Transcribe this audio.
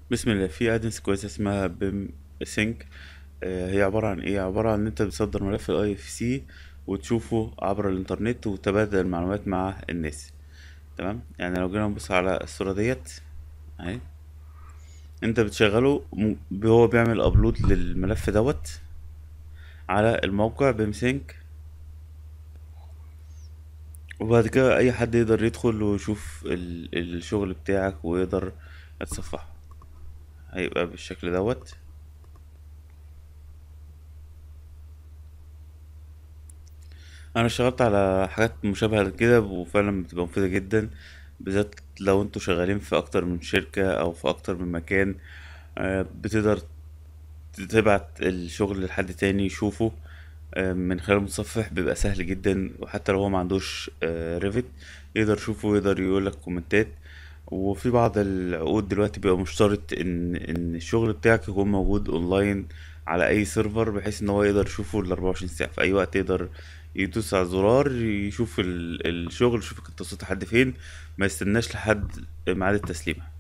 بسم الله في ادنس كويسه اسمها بيم سينك آه، هي عباره عن ايه عباره عن ان انت بتصدر ملف الاي اف سي وتشوفه عبر الانترنت وتبادل المعلومات مع الناس تمام يعني لو جينا نبص على الصوره ديت اهي انت بتشغله م- هو بيعمل ابلود للملف دوت على الموقع بيم سينك وبعد كده اي حد يقدر يدخل ويشوف ال- الشغل بتاعك ويقدر يتصفحه هيبقى بالشكل دوت انا اشتغلت على حاجات مشابهة لكده وفعلا بتبقى مفيدة جدا بالذات لو انتوا شغالين في اكتر من شركة او في اكتر من مكان آه، بتقدر تبعت الشغل لحد تاني يشوفه آه، من خلال المتصفح بيبقى سهل جدا وحتى لو هو ما عندوش ريفت يقدر يشوفه ويقدر يقولك كومنتات وفي بعض العقود دلوقتي بيبقى مشترط ان ان الشغل بتاعك يكون موجود اونلاين على اي سيرفر بحيث ان هو يقدر يشوفه ال 24 ساعة في اي وقت يقدر يدوس على الزرار يشوف ال- الشغل يشوف انت وصلت لحد فين ما يستناش لحد ميعاد التسليمة